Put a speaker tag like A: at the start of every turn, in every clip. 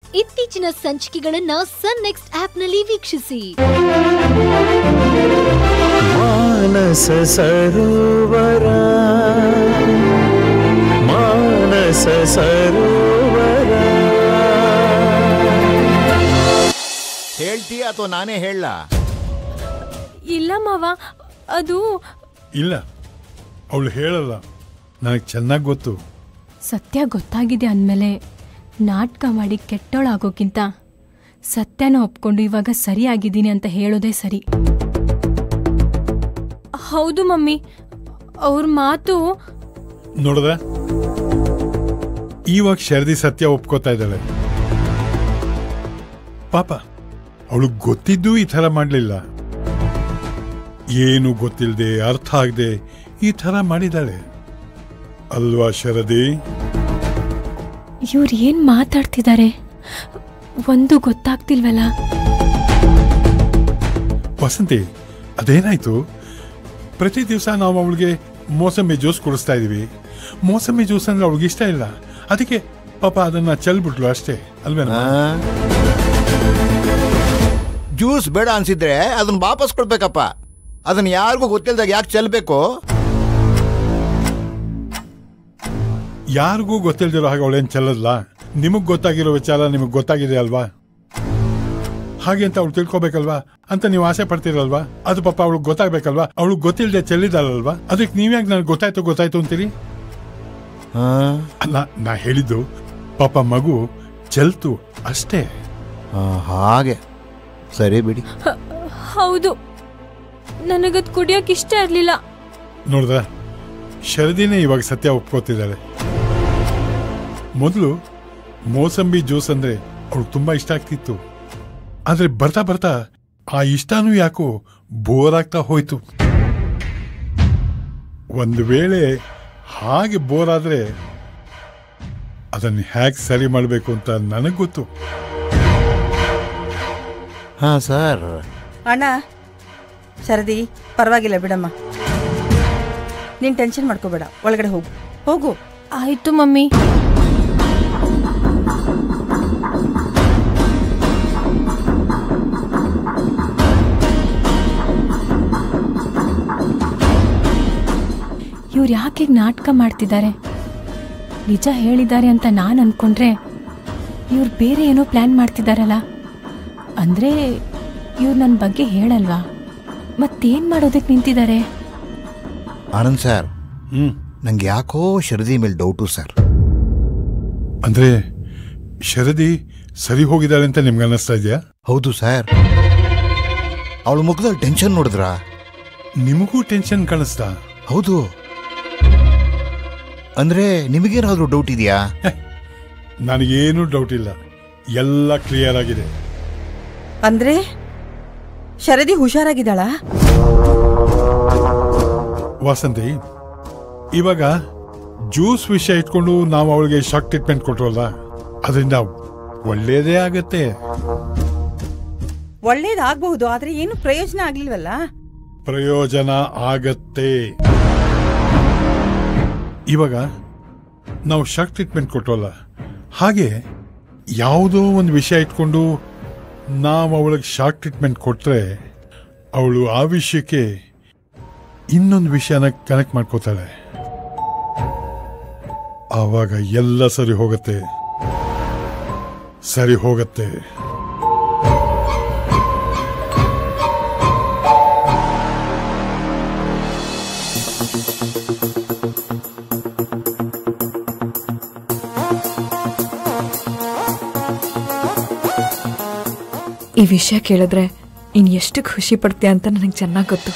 A: ಇತ್ತೀಚಿನ ಸಂಚಿಕೆಗಳನ್ನ ಸನ್ ನೆಕ್ಸ್ಟ್ ಆಪ್ನಲ್ಲಿ ವೀಕ್ಷಿಸಿ
B: ಮಾನಸ ಸರೋವರ ಮಾನಸ ಸರೋವರ
C: ಹೇಳ್ತೀಯ ಅಥವಾ ನಾನೇ ಹೇಳ
D: ಇಲ್ಲ ಮಾವ ಅದು
E: ಇಲ್ಲ ಅವಳು ಹೇಳಲ್ಲ ನನಗೆ ಚೆನ್ನಾಗಿ ಗೊತ್ತು
D: ಸತ್ಯ ಗೊತ್ತಾಗಿದೆ ಅಂದಮೇಲೆ ನಾಟಕ ಮಾಡಿ ಕೆಟ್ಟೋಳಾಗೋಕ್ಕಿಂತ ಸತ್ಯನ ಒಪ್ಕೊಂಡು ಇವಾಗ ಸರಿಯಾಗಿದ್ದೀನಿ ಅಂತ ಹೇಳೋದೇ ಸರಿ ಹೌದು ಮಮ್ಮಿ ಅವ್ರ ಮಾತು
E: ನೋಡ್ದ ಇವಾಗ ಶರದಿ ಸತ್ಯ ಒಪ್ಕೋತಾ ಇದ್ದಾಳೆ ಪಾಪ ಅವಳು ಗೊತ್ತಿದ್ದು ಈ ಥರ ಮಾಡಲಿಲ್ಲ ಏನು ಗೊತ್ತಿಲ್ಲದೆ ಅರ್ಥ ಆಗದೆ ಈ ಥರ ಮಾಡಿದಾಳೆ ಅಲ್ವಾ ಶರದಿ
D: ಇವ್ರು ಏನ್ ಮಾತಾಡ್ತಿದ್ದಾರೆ ಒಂದು ಗೊತ್ತಾಗ್ತಿಲ್ವಲ್ಲ
E: ವಸಂತಿ ಅದೇನಾಯ್ತು ಪ್ರತಿ ದಿವಸ ನಾವು ಅವಳಿಗೆ ಮೋಸಂಬಿ ಜ್ಯೂಸ್ ಕುಡಿಸ್ತಾ ಇದೀವಿ ಮೋಸಂಬಿ ಜ್ಯೂಸ್ ಅಂದ್ರೆ ಅವಳಿಗೆ ಇಷ್ಟ ಇಲ್ಲ ಅದಕ್ಕೆ ಪಾಪ ಅದನ್ನ ಚೆಲ್ಬಿಟ್ಲು ಅಷ್ಟೇ ಅಲ್ವೇನಾ
C: ಜ್ಯೂಸ್ ಬೇಡ ಅನ್ಸಿದ್ರೆ ಅದನ್ನ ವಾಪಸ್ ಕೊಡ್ಬೇಕಪ್ಪ ಅದನ್ನ ಯಾರಿಗೂ ಗೊತ್ತಿಲ್ದಾಗ ಯಾಕೆ ಚೆಲ್ಬೇಕು
E: ಯಾರಿಗೂ ಗೊತ್ತಿಲ್ದಿರೋ ಹಾಗೆ ಅವಳೇನ್ ಚೆಲ್ಲಲ್ಲ ನಿಮಗ್ ಗೊತ್ತಾಗಿರೋ ವಿಚಾರ ನಿಮಗ್ ಗೊತ್ತಾಗಿದೆ ಅಲ್ವಾ ಹಾಗೆ ಅಂತ ಅವಳು ತಿಳ್ಕೊಬೇಕಲ್ವಾ ಅಂತ ನೀವು ಆಸೆ ಪಡ್ತೀರಲ್ವಾ ಅದು ಪಾಪ ಅವಳು ಗೊತ್ತಾಗ್ಬೇಕಲ್ವಾ ಅವಳು ಗೊತ್ತಿಲ್ಲದೆ ಚೆಲ್ಲಿದಾಳಲ್ವಾ ಅದಕ್ಕೆ ನೀವ್ಯಾಕೆ ನನಗೆ ಗೊತ್ತಾಯ್ತು ಗೊತ್ತಾಯ್ತು ಅಂತೀರಿ ಅಲ್ಲ ನಾ ಹೇಳಿದ್ದು ಪಾಪ ಮಗು ಚೆಲ್ತು ಅಷ್ಟೇ
C: ಆ, ಹಾಗೆ ಸರಿ ಬಿಡಿ
D: ಹ- ಹೌದು ನನಗದ್ ಕುಡಿಯೋಕ್ ಇಷ್ಟ ಇರ್ಲಿಲ್ಲ
E: ನೋಡ್ದ ಶರದಿನೇ ಇವಾಗ ಸತ್ಯ ಒಪ್ಕೋತಿದ್ದಾಳೆ ಮೊದಲು ಮೋಸಂಬಿ ಜ್ಯೂಸ್ ಅಂದ್ರೆ ಅವಳು ತುಂಬಾ ಇಷ್ಟ ಆಗ್ತಿತ್ತು ಆದ್ರೆ ಬರ್ತಾ ಬರ್ತಾ ಆ ಇಷ್ಟನೂ ಯಾಕೋ ಬೋರ್ ಆಗ್ತಾ ಹೋಯ್ತು ಒಂದು ವೇಳೆ ಹಾಗೆ ಬೋರ್ ಆದ್ರೆ ಅದನ್ನು ಹ್ಯಾಕ್ ಸರಿ ಮಾಡಬೇಕು ಅಂತ ನನಗೆ ಗೊತ್ತು
C: ಹಾ ಸರ್
F: ಅಣ್ಣ ಶರದಿ ಪರವಾಗಿಲ್ಲ ಬಿಡಮ್ಮ ನೀನ್ ಟೆನ್ಷನ್ ಮಾಡ್ಕೋಬೇಡ ಒಳಗಡೆ ಹೋಗು ಹೋಗು
D: ಆಯ್ತು ಮಮ್ಮಿ ಇವ್ರು ಯಾಕೆ ನಾಟಕ ಮಾಡ್ತಿದ್ದಾರೆ ನಿಜ ಹೇಳಿದ್ದಾರೆ ಅಂತ ನಾನು ಅನ್ಕೊಂಡ್ರೆ ಇವ್ರು ಬೇರೆ ಏನೋ ಪ್ಲ್ಯಾನ್ ಮಾಡ್ತಿದ್ದಾರಲ್ಲ ಅಂದರೆ ಇವ್ರು ನನ್ನ ಬಗ್ಗೆ ಹೇಳಲ್ವಾ ಮತ್ತೇನು ಮಾಡೋದಕ್ಕೆ ನಿಂತಿದ್ದಾರೆ
C: ಆನಂದ್ ಸರ್
E: ಹ್ಮ್
C: ನಂಗೆ ಯಾಕೋ ಶರದಿ ಮೇಲೆ ಡೌಟು ಸರ್
E: ಅಂದ್ರೆ ಶರದಿ ಸರಿ ಹೋಗಿದ್ದಾಳೆ ಅಂತ ನಿಮ್ಗೆ ಅನ್ನಿಸ್ತಾ ಇದೆಯಾ
C: ಹೌದು ಸರ್ ಅವಳ ಮುಖದಲ್ಲಿ ಟೆನ್ಷನ್ ನೋಡಿದ್ರ
E: ನಿಮಗೂ ಟೆನ್ಷನ್ ಕಾಣಿಸ್ತಾ
C: ಹೌದು ಅಂದ್ರೆ ನಿಮಗೇನಾದ್ರೂ ಡೌಟ್ ಇದೆಯಾ
E: ನನಗೇನು ಡೌಟ್ ಇಲ್ಲ ಎಲ್ಲ ಕ್ಲಿಯರ್ ಆಗಿದೆ
F: ಅಂದ್ರೆ ಶರದಿ ಹುಷಾರಾಗಿದ್ದಾಳಾ
E: ವಾಸಂತಿ ಇವಾಗ ಜ್ಯೂಸ್ ವಿಷಯ ಇಟ್ಕೊಂಡು ನಾವು ಅವಳಿಗೆ ಶಾಕ್ ಟ್ರೀಟ್ಮೆಂಟ್ ಕೊಟ್ರಲ್ಲ ಅದರಿಂದ ಒಳ್ಳೇದೇ ಆಗತ್ತೆ
F: ಒಳ್ಳೇದಾಗಬಹುದು ಆದ್ರೆ ಏನು ಪ್ರಯೋಜನ ಆಗ್ಲಿಲ್ವಲ್ಲ
E: ಪ್ರಯೋಜನ ಆಗತ್ತೆ ಇವಾಗ ನಾವು ಶಾಕ್ ಟ್ರೀಟ್ಮೆಂಟ್ ಕೊಟ್ಟವಲ್ಲ ಹಾಗೆ ಯಾವುದೋ ಒಂದು ವಿಷಯ ಇಟ್ಕೊಂಡು ನಾವು ಅವಳಿಗೆ ಶಾಕ್ ಟ್ರೀಟ್ಮೆಂಟ್ ಕೊಟ್ರೆ ಅವಳು ಆ ವಿಷಯಕ್ಕೆ ಇನ್ನೊಂದು ವಿಷಯನ ಕನೆಕ್ಟ್ ಮಾಡ್ಕೋತಾಳೆ ಆವಾಗ ಎಲ್ಲ ಸರಿ ಹೋಗತ್ತೆ ಸರಿ ಹೋಗತ್ತೆ
G: ಈ ವಿಷಯ ಕೇಳಿದ್ರೆ ನೀನು ಎಷ್ಟು ಖುಷಿ ಪಡ್ತೀಯ ಅಂತ ನನಗೆ ಚೆನ್ನಾಗಿ ಗೊತ್ತು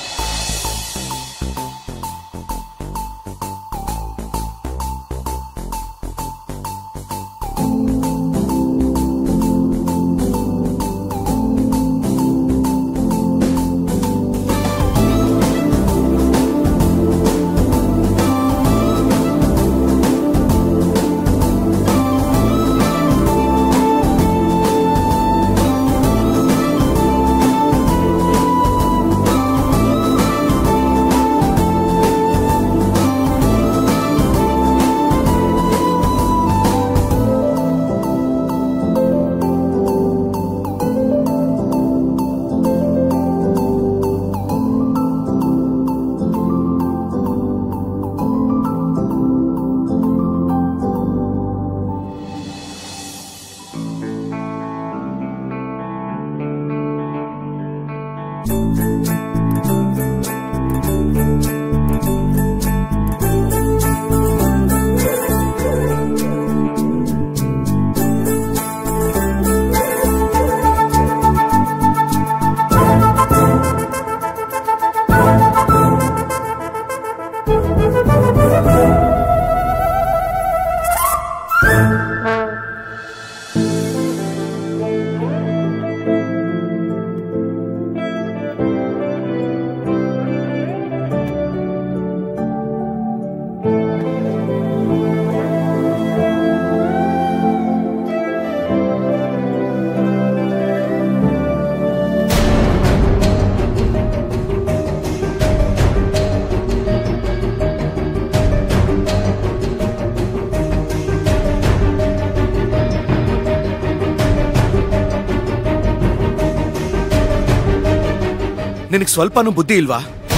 H: ನಿನಗೆ ಸ್ವಲ್ಪನೂ ಬುದ್ಧಿ ಇಲ್ವಾ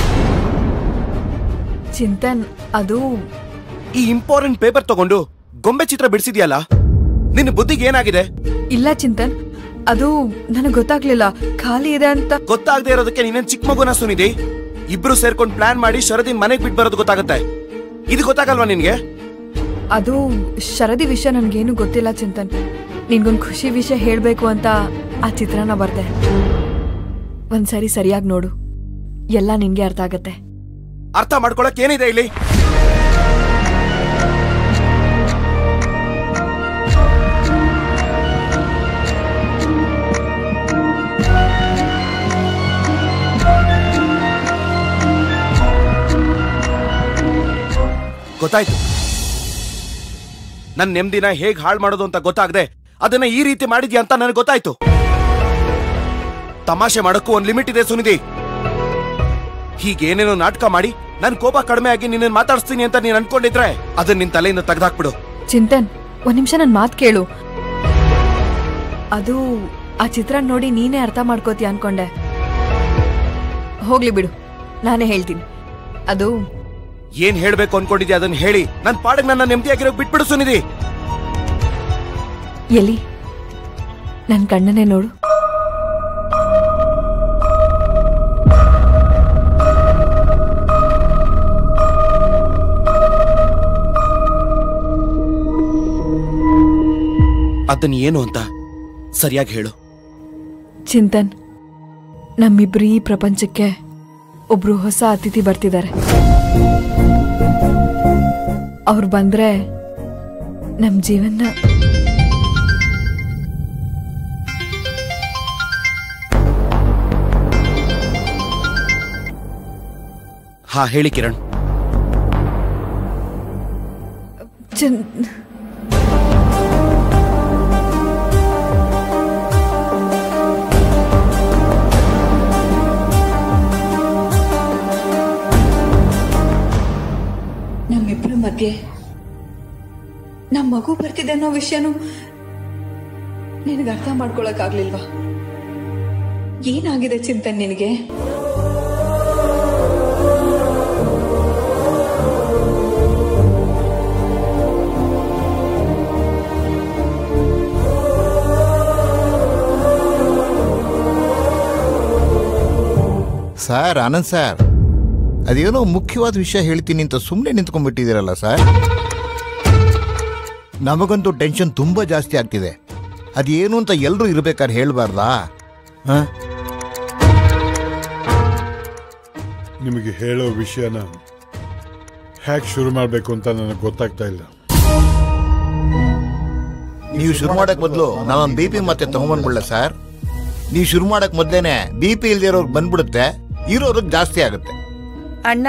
G: ಚಿಂತನ್ ಅದು
H: ಈ ಇಂಪಾರ್ಟೆಂಟ್ ಪೇಪರ್ ತಗೊಂಡು ಗೊಂಬೆ ಚಿತ್ರ ಬಿಡಿಸಿದ್ಯಲ್ಲ ನಿನ್ನ ಬುದ್ಧಿಗೆ ಏನಾಗಿದೆ
G: ಇಲ್ಲ ಚಿಂತನ್ ಅದು ನನಗೆ ಗೊತ್ತಾಗ್ಲಿಲ್ಲ ಖಾಲಿ ಇದೆ ಅಂತ
H: ಗೊತ್ತಾಗದೆ ಇರೋದಕ್ಕೆ ನೀನೇನ್ ಚಿಕ್ಕ ಮಗುನ ಸುನಿದಿ ಇಬ್ರು ಸೇರ್ಕೊಂಡು ಪ್ಲಾನ್ ಮಾಡಿ ಶರದಿ ಮನೆಗೆ ಬಿಟ್ಟು ಬರೋದು ಗೊತ್ತಾಗುತ್ತೆ ಇದು ಗೊತ್ತಾಗಲ್ವಾ ನಿನ್ಗೆ
G: ಅದು ಶರದಿ ವಿಷಯ ನನ್ಗೇನು ಗೊತ್ತಿಲ್ಲ ಚಿಂತನ್ ನಿನ್ಗೊಂದು ಖುಷಿ ವಿಷಯ ಹೇಳ್ಬೇಕು ಅಂತ ಆ ಚಿತ್ರನ ಬರ್ದೆ ಒಂದ್ಸರಿ ಸರಿಯಾಗಿ ನೋಡು ಎಲ್ಲ ನಿನ್ಗೆ ಅರ್ಥ ಆಗತ್ತೆ
H: ಅರ್ಥ ಮಾಡ್ಕೊಳಕ್ ಏನಿದೆ ಇಲ್ಲಿ ಗೊತ್ತಾಯ್ತು ನನ್ನ ನೆಮ್ಮದಿನ ಹೇಗ್ ಹಾಳು ಮಾಡೋದು ಅಂತ ಗೊತ್ತಾಗದೆ ಅದನ್ನ ಈ ರೀತಿ ಮಾಡಿದ್ಯಾ ಅಂತ ನನಗೆ ಗೊತ್ತಾಯ್ತು ತಮಾಷೆ ಮಾಡಕ್ಕೂ ಒಂದ್ ಲಿಮಿಟ್ ಇದೆ ಸುನಿಧಿ ಹೀಗೇನೇನೋ ನಾಟಕ ಮಾಡಿ ನನ್ ಕೋಪ ಕಡಿಮೆ ಆಗಿ ನಿನ್ನ ಮಾತಾಡಿಸ್ತೀನಿ ಅಂತ ನೀನ್ ಅನ್ಕೊಂಡಿದ್ರೆ ಅದನ್ನ ನಿನ್ ತಲೆಯಿಂದ ತೆಗೆದಾಕ್ಬಿಡು
G: ಚಿಂತನ್ ಒಂದ್ ನಿಮಿಷ ನನ್ ಮಾತ್ ಕೇಳು ಅದು ಆ ಚಿತ್ರ ನೋಡಿ ನೀನೇ ಅರ್ಥ ಮಾಡ್ಕೋತೀಯ ಅನ್ಕೊಂಡೆ ಹೋಗ್ಲಿ ಬಿಡು ನಾನೇ ಹೇಳ್ತೀನಿ ಅದು
H: ಏನ್ ಹೇಳ್ಬೇಕು ಅನ್ಕೊಂಡಿದ್ಯಾ ಅದನ್ನ ಹೇಳಿ ನನ್ ಪಾಡಿಗೆ ನನ್ನ ನೆಮ್ಮದಿಯಾಗಿರೋ ಬಿಟ್ಬಿಡು ಸುನಿಧಿ
G: ಎಲ್ಲಿ ನನ್ ಕಣ್ಣನ್ನೇ ನೋಡು
H: ಅದನ್ನ ಏನು ಅಂತ ಸರಿಯಾಗಿ ಹೇಳು
G: ಚಿಂತನ್ ನಮ್ಮಿಬ್ರು ಈ ಪ್ರಪಂಚಕ್ಕೆ ಒಬ್ರು ಹೊಸ ಅತಿಥಿ ಬರ್ತಿದ್ದಾರೆ ಅವ್ರು ಬಂದ್ರೆ ನಮ್ ಜೀವನ
H: ಹಾ ಹೇಳಿ ಕಿರಣ್
G: ಚಿನ್
I: ನಮ್ಮಿಬ್ಬರ ಮಧ್ಯೆ ನಮ್ಮ ಮಗು ಬರ್ತಿದೆ ಅನ್ನೋ ವಿಷಯನೂ ನಿನಗೆ ಅರ್ಥ ಮಾಡ್ಕೊಳಕ್ಕಾಗ್ಲಿಲ್ವಾ ಏನಾಗಿದೆ ಚಿಂತನ್ ನಿನಗೆ
C: ಸರ್ ಆನಂದ್ ಸರ್ ಅದೇನೋ ಮುಖ್ಯವಾದ ವಿಷಯ ಹೇಳ್ತೀನಿ ಅಂತ ಸುಮ್ಮನೆ ನಿಂತ್ಕೊಂಡ್ಬಿಟ್ಟಿದ್ದೀರಲ್ಲ ಸರ್ ನಮಗಂತೂ ಟೆನ್ಷನ್ ತುಂಬ ಜಾಸ್ತಿ ಆಗ್ತಿದೆ ಅದೇನು ಅಂತ ಎಲ್ಲರೂ ಇರ್ಬೇಕಾದ್ರೆ ಹೇಳ್ಬಾರ್ದಾ ಹಾಂ
E: ನಿಮಗೆ ಹೇಳೋ ವಿಷಯನ ಹ್ಯಾಕ್ ಶುರು ಮಾಡಬೇಕು ಅಂತ ನನಗೆ ಗೊತ್ತಾಗ್ತಾ ಇಲ್ಲ
C: ನೀವು ಶುರು ಮಾಡಕ್ ಮೊದಲು ನಾನೊಂದು ಬಿ ಪಿ ಮತ್ತೆ ತಗೊಂಬಂದ್ಬಿಡ್ಲ ಸರ್ ನೀವು ಶುರು ಮಾಡಕ್ ಮೊದ್ಲೇನೆ ಬಿ ಪಿ ಇಲ್ದೇ ಇರೋರ್ಗೆ ಬಂದ್ಬಿಡುತ್ತೆ ಇರೋರಿಗೆ ಜಾಸ್ತಿ ಆಗುತ್ತೆ
F: ಅಣ್ಣ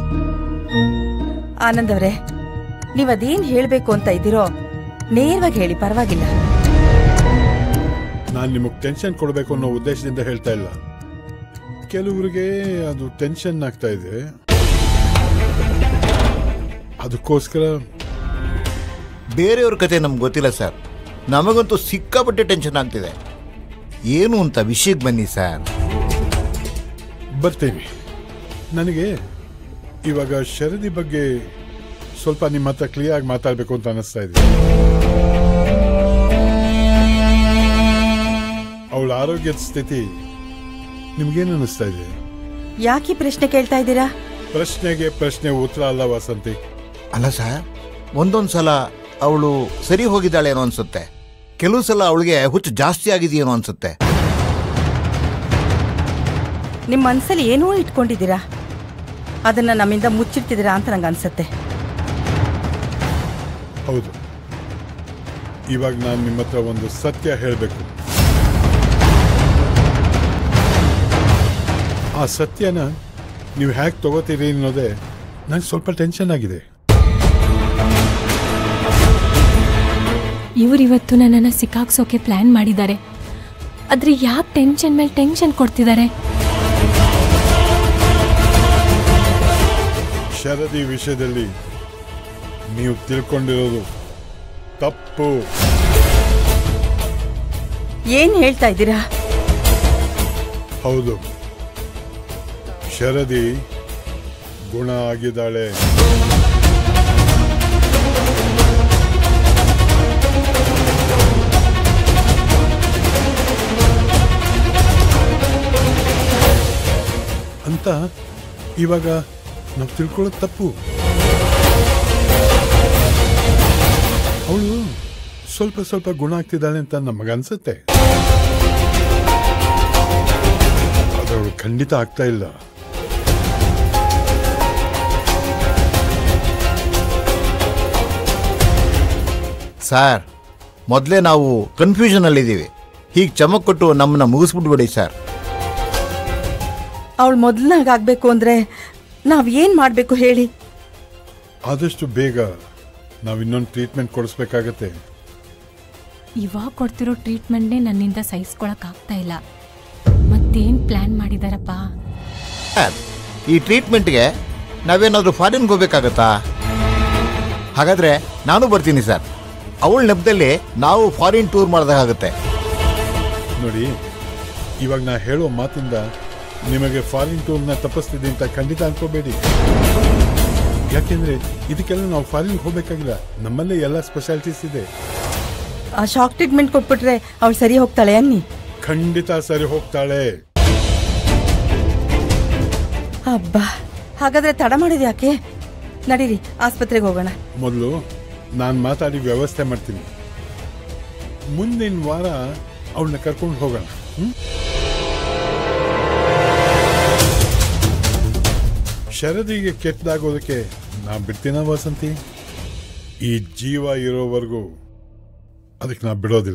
F: ಆನಂದ್ ಅವರೇ ನೀವು ಅದೇನ್ ಹೇಳ್ಬೇಕು ಅಂತ ಇದ್ದೀರೋ ನೇರವಾಗಿ ಹೇಳಿ ಪರವಾಗಿಲ್ಲ
E: ನಾನು ನಿಮಗೆ ಟೆನ್ಷನ್ ಕೊಡಬೇಕು ಅನ್ನೋ ಉದ್ದೇಶದಿಂದ ಹೇಳ್ತಾ ಇಲ್ಲ ಕೆಲವರಿಗೆ ಅದು ಟೆನ್ಷನ್ ಆಗ್ತಾ ಇದೆ ಅದಕ್ಕೋಸ್ಕರ
C: ಬೇರೆಯವ್ರ ಕತೆ ನಮ್ಗೆ ಗೊತ್ತಿಲ್ಲ ಸರ್ ನಮಗಂತೂ ಸಿಕ್ಕಾಪಟ್ಟೆ ಟೆನ್ಷನ್ ಆಗ್ತಿದೆ ಏನು ಅಂತ ವಿಷಯಕ್ಕೆ ಬನ್ನಿ ಸರ್
E: ಬರ್ತೀನಿ ನನಗೆ ಇವಾಗ ಶರದಿ ಬಗ್ಗೆ ಸ್ವಲ್ಪ ನಿಮ್ಮ ಹತ್ರ ಕ್ಲಿಯರ್ ಆಗಿ ಮಾತಾಡಬೇಕು ಅಂತ ಅನಿಸ್ತಾ ಇದೆ ಅವಳ ಆರೋಗ್ಯದ ಸ್ಥಿತಿ ನಿಮ್ಗೇನು ಅನಿಸ್ತಾ ಇದೆ
F: ಯಾಕೆ ಈ ಪ್ರಶ್ನೆ ಕೇಳ್ತಾ ಇದ್ದೀರಾ
E: ಪ್ರಶ್ನೆಗೆ ಪ್ರಶ್ನೆ ಉತ್ತರ ಅಲ್ಲ ವಸಂತಿ
C: ಅಲ್ಲ ಸರ್ ಒಂದೊಂದು ಸಲ ಅವಳು ಸರಿ ಹೋಗಿದ್ದಾಳೇನೋ ಅನ್ಸುತ್ತೆ ಕೆಲವು ಸಲ ಅವಳಿಗೆ ಹುಚ್ಚು ಜಾಸ್ತಿ ಆಗಿದೆಯೇನೋ ಅನ್ಸುತ್ತೆ
F: ನಿಮ್ಮ ಮನಸ್ಸಲ್ಲಿ ಏನೋ ಇಟ್ಕೊಂಡಿದ್ದೀರಾ ಅದನ್ನ ನಮ್ಮಿಂದ ಮುಚ್ಚಿಡ್ತಿದ್ದೀರಾ ಅಂತ ನಂಗೆ ಅನ್ಸುತ್ತೆ
E: ಹೌದು ಇವಾಗ ನಾನು ನಿಮ್ಮ ಹತ್ರ ಒಂದು ಸತ್ಯ ಹೇಳಬೇಕು ಆ ಸತ್ಯನ ನೀವು ಹ್ಯಾಕ್ ತಗೋತೀರಿ ಅನ್ನೋದೇ ನಂಗೆ ಸ್ವಲ್ಪ ಟೆನ್ಷನ್ ಆಗಿದೆ
D: ಇವರಿವತ್ತು ನನ್ನನ್ನು ಸಿಕ್ಕಾಕ್ಸೋಕೆ ಪ್ಲ್ಯಾನ್ ಮಾಡಿದ್ದಾರೆ ಆದರೆ ಯಾಕೆ ಟೆನ್ಷನ್ ಮೇಲೆ ಟೆನ್ಷನ್ ಕೊಡ್ತಿದ್ದಾರೆ
E: ಶರದಿ ವಿಷಯದಲ್ಲಿ ನೀವು ತಿಳ್ಕೊಂಡಿರೋದು ತಪ್ಪು
F: ಏನ್ ಹೇಳ್ತಾ ಇದ್ದೀರಾ
E: ಹೌದು ಶರದಿ ಗುಣ ಆಗಿದ್ದಾಳೆ ಅಂತ ಇವಾಗ ನಾವು ತಿಳ್ಕೊಳ್ಳೋದು ತಪ್ಪು ಅವಳು ಸ್ವಲ್ಪ ಸ್ವಲ್ಪ ಗುಣ ಆಗ್ತಿದ್ದಾಳೆ ಅಂತ ನಮಗನ್ಸುತ್ತೆ ಅದವಳು ಖಂಡಿತ ಆಗ್ತಾ ಇಲ್ಲ
C: ಸರ್ ಮೊದಲೇ ನಾವು ಕನ್ಫ್ಯೂಷನ್ ಅಲ್ಲಿದ್ದೀವಿ ಹೀಗೆ ಚಮಕ್ ಕೊಟ್ಟು ನಮ್ಮನ್ನ ಮುಗಿಸ್ಬಿಟ್ಬಿಡಿ ಸರ್
F: ಅವಳು ಮೊದಲನಾಗ ಆಗ್ಬೇಕು ಅಂದ್ರೆ ನಾವ್ ಏನ್ ಮಾಡ್ಬೇಕು ಹೇಳಿ
E: ಆದಷ್ಟು ಬೇಗ ನಾವು ಇನ್ನೊಂದು ಟ್ರೀಟ್ಮೆಂಟ್ ಕೊಡಿಸ್ಬೇಕಾಗತ್ತೆ
D: ಇವಾಗ ಕೊಡ್ತಿರೋ ಟ್ರೀಟ್ಮೆಂಟ್ನೇ ನನ್ನಿಂದ ಸಹಿಸ್ಕೊಳಕ್ ಆಗ್ತಾ ಇಲ್ಲ ಮತ್ತೇನ್ ಪ್ಲಾನ್ ಮಾಡಿದಾರಪ್ಪ
C: ಸರ್ ಈ ಟ್ರೀಟ್ಮೆಂಟ್ಗೆ ನಾವೇನಾದರೂ ಫಾರಿನ್ಗೆ ಹೋಗ್ಬೇಕಾಗತ್ತಾ ಹಾಗಾದ್ರೆ ನಾನು ಬರ್ತೀನಿ ಸರ್ ಅವಳ ನೆಪದಲ್ಲಿ ನಾವು ಫಾರಿನ್ ಟೂರ್ ಮಾಡೋದಾಗುತ್ತೆ
E: ನೋಡಿ ಇವಾಗ ನಾ ಹೇಳೋ ಮಾತಿಂದ ನಿಮಗೆ ಫಾರಿನ್ ಟೂರ್ನ ತಪ್ಪಿಸ್ತಿದೆ ಅಂತ ಖಂಡಿತ ಅನ್ಕೋಬೇಡಿ ಯಾಕೆಂದ್ರೆ ಇದಕ್ಕೆಲ್ಲ ನಾವು ಫಾರಿನ್ ಹೋಗ್ಬೇಕಾಗಿಲ್ಲ ನಮ್ಮಲ್ಲೇ ಎಲ್ಲ ಸ್ಪೆಷಾಲಿಟೀಸ್ ಇದೆ
F: ಆ ಶಾಕ್ ಟ್ರೀಟ್ಮೆಂಟ್ ಕೊಟ್ಬಿಟ್ರೆ ಅವಳು ಸರಿ ಹೋಗ್ತಾಳೆ ಅನ್ನಿ
E: ಖಂಡಿತ ಸರಿ ಹೋಗ್ತಾಳೆ
F: ಅಬ್ಬಾ ಹಾಗಾದ್ರೆ ತಡ ಮಾಡಿದ ಯಾಕೆ ನಡೀರಿ ಆಸ್ಪತ್ರೆಗೆ ಹೋಗೋಣ
E: ಮೊದಲು ನಾನು ಮಾತಾಡಿ ವ್ಯವಸ್ಥೆ ಮಾಡ್ತೀನಿ ಮುಂದಿನ ವಾರ ಅವಳನ್ನ ಕರ್ಕೊಂಡು ಹೋಗೋಣ ಹ್ಮ್? ಶರದಿಗೆ ಕೆಟ್ಟದಾಗೋದಕ್ಕೆ ನಾ ಬಿಡ್ತೀನ ವಸಂತಿ ಈ ಜೀವ ಇರೋವರೆಗೂ ಅದಕ್ಕೆ ನಾ ಬಿಡೋದಿಲ್ಲ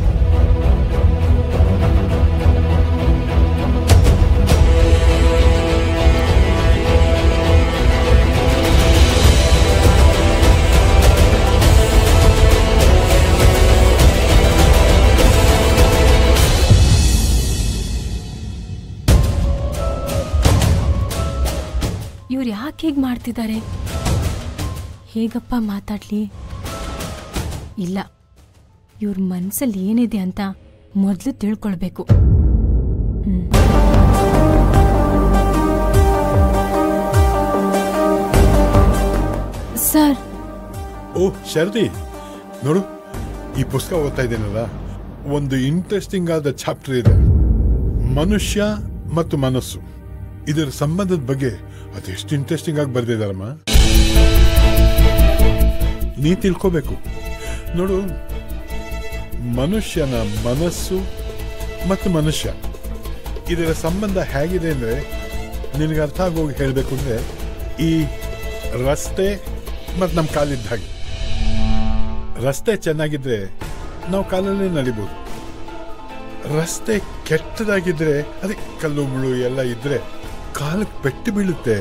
D: ಇವ್ರು ಯಾಕೆ ಹೀಗೆ ಮಾಡ್ತಿದ್ದಾರೆ ಹೇಗಪ್ಪ ಮಾತಾಡ್ಲಿ ಇಲ್ಲ ಇವ್ರ ಮನ್ಸಲ್ಲಿ ಏನಿದೆ ಅಂತ ಮೊದಲು ತಿಳ್ಕೊಳ್ಬೇಕು ಹ್ಮ್. ಸರ್
E: ಓ ಶರದಿ ನೋಡು ಈ ಪುಸ್ತಕ ಓದ್ತಾ ಇದ್ದೀನಲ್ಲ ಒಂದು ಇಂಟ್ರೆಸ್ಟಿಂಗ್ ಆದ ಚಾಪ್ಟರ್ ಇದೆ ಮನುಷ್ಯ ಮತ್ತು ಮನಸ್ಸು ಇದರ ಸಂಬಂಧದ ಬಗ್ಗೆ ಅದೆಷ್ಟು ಇಂಟ್ರೆಸ್ಟಿಂಗ್ ಆಗಿ ಬರೆದಿದ್ದಾರಮ್ಮ ನೀ ತಿಳ್ಕೋಬೇಕು ನೋಡು ಮನುಷ್ಯನ ಮನಸ್ಸು ಮತ್ತು ಮನುಷ್ಯ ಇದರ ಸಂಬಂಧ ಹೇಗಿದೆ ಅಂದ್ರೆ ನಿನಗೆ ಅರ್ಥ ಆಗೋಗಿ ಹೇಳಬೇಕು ಅಂದ್ರೆ ಈ ರಸ್ತೆ ಮತ್ತು ನಮ್ಮ ಕಾಲಿದ್ದ ಹಾಗೆ ರಸ್ತೆ ಚೆನ್ನಾಗಿದ್ರೆ ನಾವು ಕಾಲಲ್ಲೇ ನಡಿಬೋದು ರಸ್ತೆ ಕೆಟ್ಟದಾಗಿದ್ರೆ ಅದೇ ಕಲ್ಲು ಮುಳು ಎಲ್ಲ ಇದ್ರೆ ಕಾಲಕ್ಕೆ ಪೆಟ್ಟು ಬೀಳುತ್ತೆ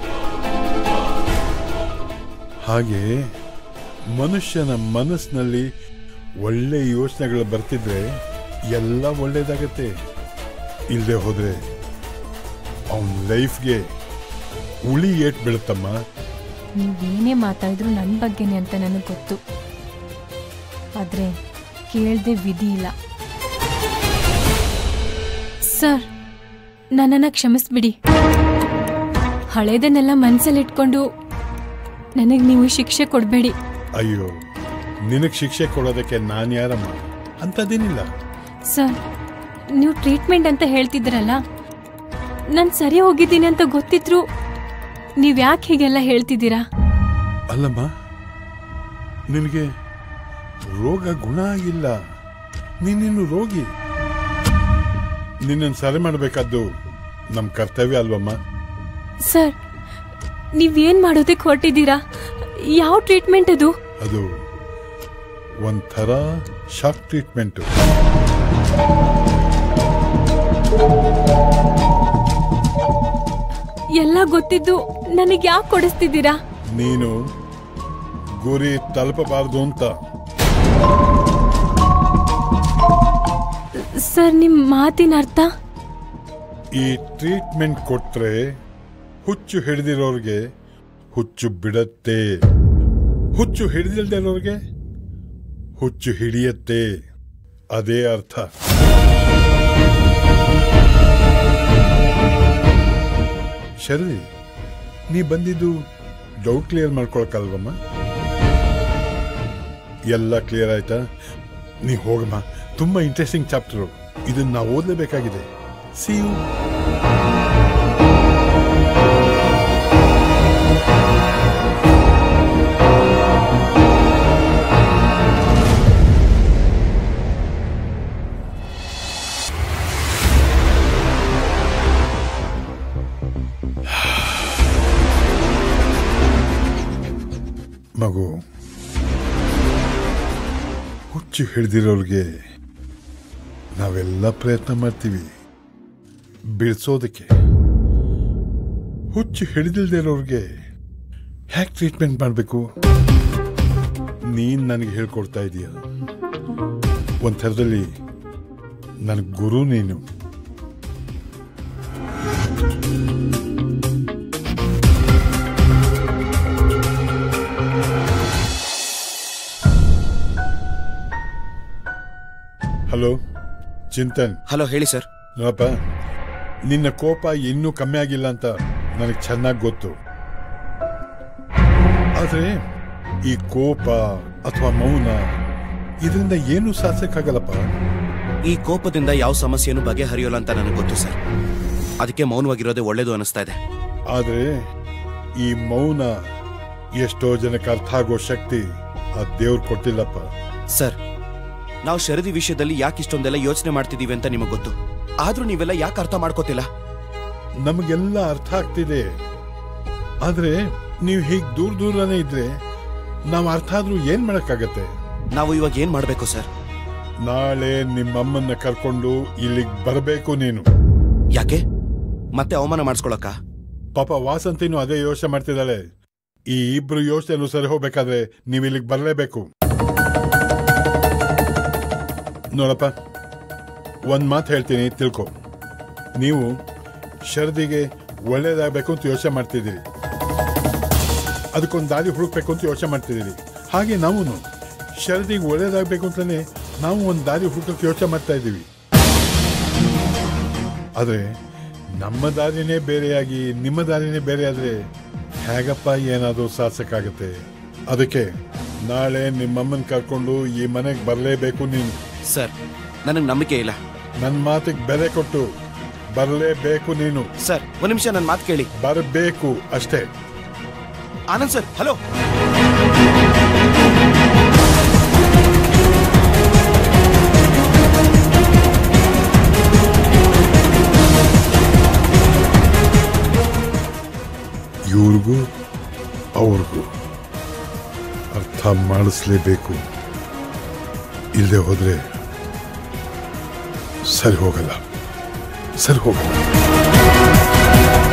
E: ಹಾಗೆ ಮನುಷ್ಯನ ಮನಸ್ಸಿನಲ್ಲಿ ಒಳ್ಳೆ ಯೋಚನೆಗಳು ಬರ್ತಿದ್ರೆ ಎಲ್ಲ ಒಳ್ಳೇದಾಗತ್ತೆ ಇಲ್ಲದೆ ಹೋದ್ರೆ ಅವನ ಲೈಫ್ಗೆ ಉಳಿ ಏಟ್ ಬೀಳುತ್ತಮ್ಮ
D: ನೀವೇನೇ ಮಾತಾಡಿದ್ರು ನನ್ನ ಬಗ್ಗೆನೇ ಅಂತ ನನಗೆ ಗೊತ್ತು ಆದರೆ ಕೇಳದೆ ವಿಧಿ ಇಲ್ಲ ಸರ್ ನನ್ನನ್ನು ಕ್ಷಮಿಸ್ಬಿಡಿ ಹಳೇದನ್ನೆಲ್ಲ ಮನಸ್ಸಲ್ಲಿಟ್ಕೊಂಡು ನನಗೆ ನೀವು ಶಿಕ್ಷೆ ಕೊಡಬೇಡಿ
E: ಅಯ್ಯೋ ನಿನಗೆ ಶಿಕ್ಷೆ ಕೊಡೋದಕ್ಕೆ ನಾನು ಯಾರಮ್ಮ ಅಂಥದ್ದೇನಿಲ್ಲ
D: ಸರ್ ನೀವು ಟ್ರೀಟ್ಮೆಂಟ್ ಅಂತ ಹೇಳ್ತಿದ್ರಲ್ಲ ನಾನು ಸರಿ ಹೋಗಿದ್ದೀನಿ ಅಂತ ಗೊತ್ತಿದ್ರು ನೀವು ಯಾಕೆ ಹೀಗೆಲ್ಲ ಹೇಳ್ತಿದ್ದೀರಾ
E: ಅಲ್ಲಮ್ಮ ನಿನಗೆ ರೋಗ ಗುಣ ಆಗಿಲ್ಲ ನೀನಿನ್ನು ರೋಗಿ ನಿನ್ನನ್ನು ಸರಿ ಮಾಡಬೇಕಾದ್ದು ನಮ್ಮ ಕರ್ತವ್ಯ ಅಲ್ವಮ್ಮ
D: ಸರ್ ನೀವೇನ್ ಮಾಡೋದಕ್ಕೆ ಹೊರಟಿದ್ದೀರಾ ಯಾವ ಟ್ರೀಟ್ಮೆಂಟ್ ಅದು
E: ಅದು ಒಂಥರ ಶಾಕ್ ಟ್ರೀಟ್ಮೆಂಟು
D: ಎಲ್ಲ ಗೊತ್ತಿದ್ದು ನನಗೆ ಯಾಕೆ ಕೊಡಿಸ್ತಿದ್ದೀರಾ
E: ನೀನು ಗುರಿ ತಲುಪಬಾರದು ಅಂತ
D: ಸರ್ ನಿಮ್ಮ ಮಾತಿನ ಅರ್ಥ
E: ಈ ಟ್ರೀಟ್ಮೆಂಟ್ ಕೊಟ್ರೆ ಹುಚ್ಚು ಹಿಡಿದಿರೋರ್ಗೆ ಹುಚ್ಚು ಬಿಡತ್ತೆ ಹುಚ್ಚು ಹಿಡಿದಿಲ್ದಿರೋರ್ಗೆ ಹುಚ್ಚು ಹಿಡಿಯತ್ತೆ ಅದೇ ಅರ್ಥ ಶರದಿ ನೀ ಬಂದಿದ್ದು ಡೌಟ್ ಕ್ಲಿಯರ್ ಮಾಡ್ಕೊಳಕ್ಕಲ್ವಮ್ಮ ಎಲ್ಲ ಕ್ಲಿಯರ್ ಆಯ್ತಾ ನೀ ಹೋಗಮ್ಮ ತುಂಬಾ ಇಂಟ್ರೆಸ್ಟಿಂಗ್ ಚಾಪ್ಟರು ಇದನ್ನ ನಾವು ಓದಲೇಬೇಕಾಗಿದೆ ಸಿ ಯು ಮಗು ಹುಚ್ಚು ಹಿಡಿದಿರೋರಿಗೆ ನಾವೆಲ್ಲ ಪ್ರಯತ್ನ ಮಾಡ್ತೀವಿ ಬಿಡಿಸೋದಕ್ಕೆ ಹುಚ್ಚು ಹಿಡಿದಿಲ್ದಿರೋರಿಗೆ ಹ್ಯಾಕ್ ಟ್ರೀಟ್ಮೆಂಟ್ ಮಾಡಬೇಕು ನೀನ್ ನನಗೆ ಹೇಳ್ಕೊಡ್ತಾ ಇದೀಯ ಒಂದ್ ಥರದಲ್ಲಿ ನನ್ನ ಗುರು ನೀನು ಹಲೋ ಚಿಂತನ್
H: ಹಲೋ ಹೇಳಿ ಸರ್
E: ನೋಡಪ್ಪ ನಿನ್ನ ಕೋಪ ಇನ್ನೂ ಕಮ್ಮಿ ಆಗಿಲ್ಲ ಅಂತ ನನಗೆ ಚೆನ್ನಾಗಿ ಗೊತ್ತು ಆದ್ರೆ ಈ ಕೋಪ ಅಥವಾ ಮೌನ ಇದರಿಂದ ಏನು ಸಾಧಿಸಕ್ಕಾಗಲ್ಲಪ್ಪ
H: ಈ ಕೋಪದಿಂದ ಯಾವ ಸಮಸ್ಯೆನೂ ಬಗೆಹರಿಯೋಲ್ಲ ಅಂತ ನನಗೆ ಗೊತ್ತು ಸರ್ ಅದಕ್ಕೆ ಮೌನವಾಗಿರೋದೇ ಒಳ್ಳೇದು ಅನಿಸ್ತಾ ಇದೆ
E: ಆದ್ರೆ ಈ ಮೌನ ಎಷ್ಟೋ ಜನಕ್ಕೆ ಅರ್ಥ ಆಗೋ ಶಕ್ತಿ ಆ ದೇವ್ರು ಕೊಟ್ಟಿಲ್ಲಪ್ಪ
H: ಸರ್ ನಾವು ಶರದಿ ವಿಷಯದಲ್ಲಿ ಯಾಕೆ ಇಷ್ಟೊಂದೆಲ್ಲ ಯೋಚನೆ ಮಾಡ್ತಿದೀವಿ ಅಂತ ನಿಮಗೆ ಗೊತ್ತು ಆದ್ರೂ ನೀವೆಲ್ಲ ಯಾಕೆ ಅರ್ಥ ಮಾಡ್ಕೋತಿಲ್ಲ
E: ನಮಗೆಲ್ಲ ಅರ್ಥ ಆಗ್ತಿದೆ ಆದ್ರೆ ನೀವು ಹೀಗ್ ದೂರ ದೂರನೇ ಇದ್ರೆ ನಾವು ಅರ್ಥ ಆದ್ರೂ ಏನ್ ಮಾಡಕ್ಕಾಗತ್ತೆ
H: ನಾವು ಇವಾಗ ಏನ್ ಮಾಡ್ಬೇಕು ಸರ್
E: ನಾಳೆ ನಿಮ್ಮಮ್ಮನ್ನ ಕರ್ಕೊಂಡು ಇಲ್ಲಿಗೆ ಬರಬೇಕು ನೀನು
H: ಯಾಕೆ ಮತ್ತೆ ಅವಮಾನ ಮಾಡಿಸ್ಕೊಳಕ್ಕ
E: ಪಾಪ ವಾಸಂತಿನೂ ಅದೇ ಯೋಚನೆ ಮಾಡ್ತಿದ್ದಾಳೆ ಈ ಇಬ್ರು ಯೋಚನೆ ಸರಿ ಹೋಗ್ಬೇಕಾದ್ರೆ ನೀವು ಇಲ್ಲಿಗೆ ಬರಲೇಬೇಕು ನೋಡಪ್ಪ ಒಂದ್ ಮಾತು ಹೇಳ್ತೀನಿ ತಿಳ್ಕೊ ನೀವು ಶರದಿಗೆ ಒಳ್ಳೇದಾಗಬೇಕು ಅಂತ ಯೋಚನೆ ಮಾಡ್ತಿದ್ದೀರಿ ಅದಕ್ಕೊಂದು ದಾರಿ ಹುಡುಕ್ಬೇಕು ಅಂತ ಯೋಚನೆ ಮಾಡ್ತಿದ್ದೀರಿ ಹಾಗೆ ನಾವು ಶರದಿಗೆ ಒಳ್ಳೇದಾಗಬೇಕು ಅಂತಾನೆ ನಾವು ಒಂದು ದಾರಿ ಹುಡುಕಕ್ಕೆ ಯೋಚನೆ ಮಾಡ್ತಾ ಇದ್ದೀವಿ ಆದ್ರೆ ನಮ್ಮ ದಾರಿನೇ ಬೇರೆಯಾಗಿ ನಿಮ್ಮ ದಾರಿನೇ ಬೇರೆ ಆದ್ರೆ ಹೇಗಪ್ಪ ಏನಾದರೂ ಸಾಧಿಸಕ್ಕಾಗತ್ತೆ ಅದಕ್ಕೆ ನಾಳೆ ನಿಮ್ಮಮ್ಮನ ಕರ್ಕೊಂಡು ಈ ಮನೆಗೆ ಬರಲೇಬೇಕು ನೀನು
H: ಸರ್ ನನಗೆ ನಂಬಿಕೆ ಇಲ್ಲ
E: ನನ್ನ ಮಾತಿಗೆ ಬೆಲೆ ಕೊಟ್ಟು ಬರಲೇಬೇಕು ನೀನು
H: ಸರ್ ಒಂದ್ ನಿಮಿಷ ನನ್ನ ಮಾತು ಕೇಳಿ
E: ಬರಬೇಕು ಅಷ್ಟೇ
H: ಆನಂದ್ ಸರ್ ಹಲೋ
E: ಇವ್ರಿಗೂ ಅವ್ರಿಗೂ ಅರ್ಥ ಮಾಡಿಸ್ಲೇಬೇಕು ಇಲ್ಲದೆ ಹೋದ್ರೆ ಸರಿ ಹೋಗಲ್ಲ ಸರಿ ಹೋಗಲ್ಲ